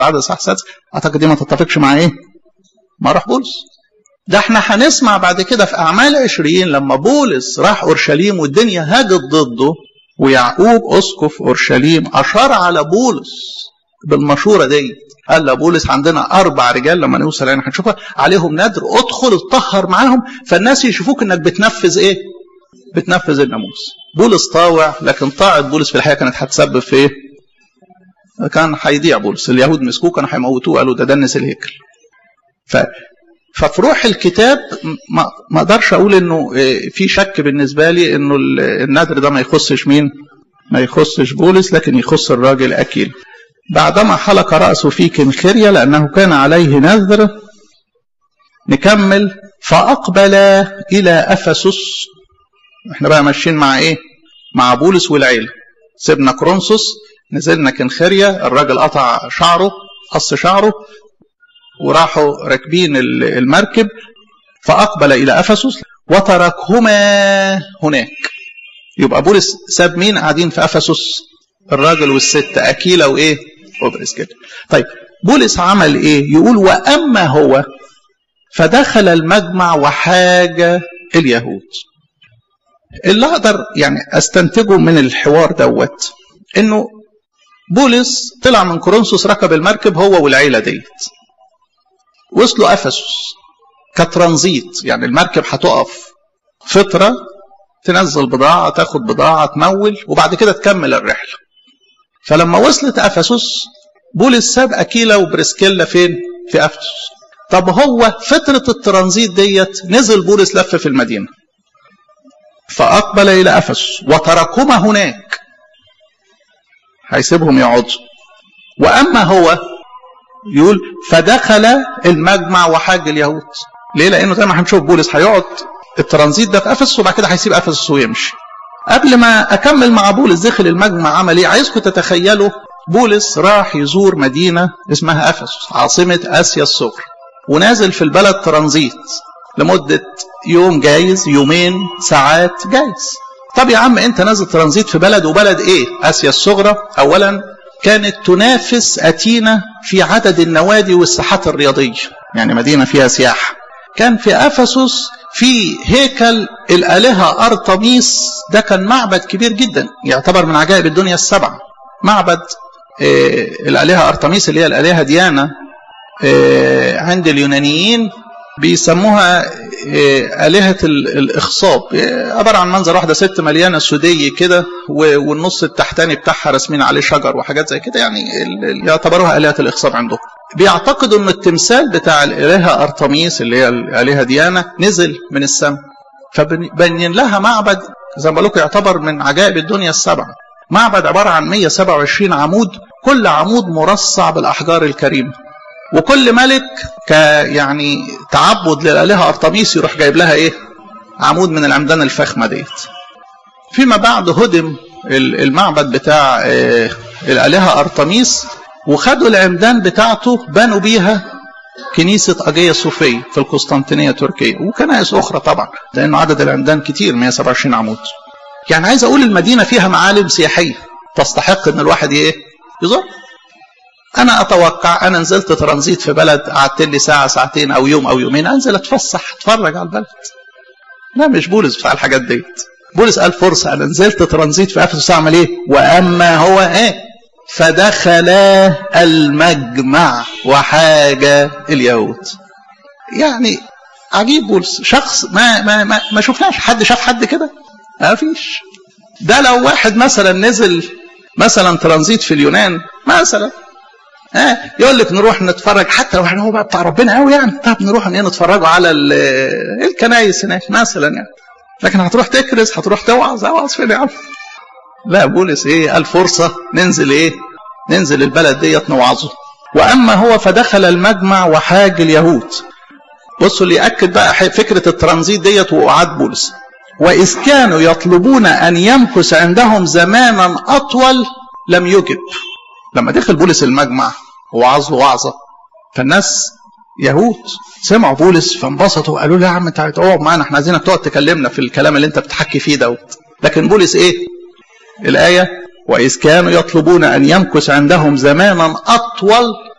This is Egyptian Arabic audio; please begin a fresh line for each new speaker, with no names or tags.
عدد اصحاح السادس اعتقد دي ما تتفقش مع ايه؟ مع روح بولس ده احنا هنسمع بعد كده في اعمال عشرين لما بولس راح اورشليم والدنيا هاجت ضده ويعقوب اسقف اورشليم اشار على بولس بالمشوره دي قال لبولس عندنا اربع رجال لما نوصل هنا هنشوفها عليهم نادر ادخل اتطهر معاهم فالناس يشوفوك انك بتنفذ ايه؟ بتنفذ الناموس. بولس طاوع لكن طاعه بولس في الحقيقه كانت هتسبب في ايه؟ كان هيضيع بولس، اليهود مسكوه كانوا هيموتوه قالوا ده دنس الهيكل. ف ففي روح الكتاب ما ما اقدرش اقول انه في شك بالنسبه لي انه النذر ده ما يخصش مين؟ ما يخصش بولس لكن يخص الراجل اكيل. بعدما حلق رأسه في كنخرية لأنه كان عليه نذر نكمل فأقبل إلى أفسس احنا بقى ماشيين مع ايه مع بولس والعيلة سيبنا كرونسوس نزلنا كنخرية الراجل قطع شعره قص شعره وراحوا راكبين المركب فأقبل إلى أفسس وتركهما هناك يبقى بولس ساب مين قاعدين في أفسس الراجل والست أكيلة وإيه وبرس كده طيب بولس عمل إيه يقول وأما هو فدخل المجمع وحاج اليهود اللي أقدر يعني أستنتجه من الحوار دوت إنه بولس طلع من كورنثوس ركب المركب هو والعيلة ديت وصلوا أفسس كترانزيت يعني المركب هتقف فترة تنزل بضاعة تاخد بضاعة تمول وبعد كده تكمل الرحلة فلما وصلت أفسس بولس ساب أكيلا وبرسكيلا فين؟ في أفسس طب هو فترة الترانزيت ديت نزل بولس لف في المدينة فأقبل إلى أفسس وتركهما هناك هيسيبهم يقعدوا وأما هو يقول فدخل المجمع وحاج اليهود ليه لأنه زي ما هنشوف بولس هيقعد الترانزيت ده في أفسس وبعد كده هيسيب أفسس ويمشي قبل ما أكمل مع بولس دخل المجمع عمل إيه عايزكم تتخيلوا بولس راح يزور مدينة اسمها أفسس عاصمة آسيا الصغرى ونازل في البلد ترانزيت لمدة يوم جايز يومين ساعات جايز طب يا عم انت نازل ترانزيت في بلد وبلد ايه اسيا الصغرى اولا كانت تنافس اتينا في عدد النوادي والساحات الرياضيه يعني مدينه فيها سياحه كان في افسس في هيكل الالهه ارطميس ده كان معبد كبير جدا يعتبر من عجائب الدنيا السبعه معبد إيه الالهه ارطميس اللي هي الالهه ديانا إيه عند اليونانيين بيسموها آلهة الإخصاب عبارة عن منظر واحدة ست مليانة سودي كده والنص التحتاني بتاعها رسمين عليه شجر وحاجات زي كده يعني يعتبروها آلهة الإخصاب عندهم بيعتقدوا أن التمثال بتاع الإلهة أرطميس اللي هي الآلهة ديانا نزل من السماء فبنين لها معبد زي ما بقول لكم يعتبر من عجائب الدنيا السبعة معبد عبارة عن 127 عمود كل عمود مرصع بالأحجار الكريمة وكل ملك ك يعني تعبد للالهه ارطميس يروح جايب لها ايه؟ عمود من العمدان الفخمه ديت. فيما بعد هدم المعبد بتاع الالهه ارطميس وخدوا العمدان بتاعته بنوا بيها كنيسة أجية صوفية في القسطنطينية تركيا وكنائس أخرى طبعا لأنه عدد العمدان كتير 127 عمود يعني عايز أقول المدينة فيها معالم سياحية تستحق أن الواحد إيه يزور انا اتوقع انا نزلت ترانزيت في بلد قعدت لي ساعه ساعتين او يوم او يومين انزل اتفسح اتفرج على البلد لا مش بولس بتاع الحاجات ديت بولس قال فرصه انا نزلت ترانزيت في افسس اعمل ايه واما هو ايه فدخل المجمع وحاجه اليهود يعني عجيب بولس شخص ما ما ما, ما شفناش حد شاف حد كده ما فيش ده لو واحد مثلا نزل مثلا ترانزيت في اليونان مثلا ها آه يقول لك نروح نتفرج حتى لو احنا هو بقى بتاع ربنا قوي يعني طب نروح نتفرجوا على الكنايس هناك مثلا يعني لكن هتروح تكرز هتروح توعظ اوعظ فين يا عم لا بولس ايه قال فرصه ننزل ايه ننزل البلد ديت نوعظه واما هو فدخل المجمع وحاج اليهود بصوا اللي ياكد بقى فكره الترانزيت ديت وقعاد بولس واذ كانوا يطلبون ان يمكث عندهم زمانا اطول لم يجب لما دخل بولس المجمع ووعظ وعظه فالناس يهود سمعوا بولس فانبسطوا وقالوا له يا عم انت هتقعد معانا احنا عايزينك تقعد تكلمنا في الكلام اللي انت بتحكي فيه دوت لكن بولس ايه الايه واذ كانوا يطلبون ان يمكث عندهم زمانا اطول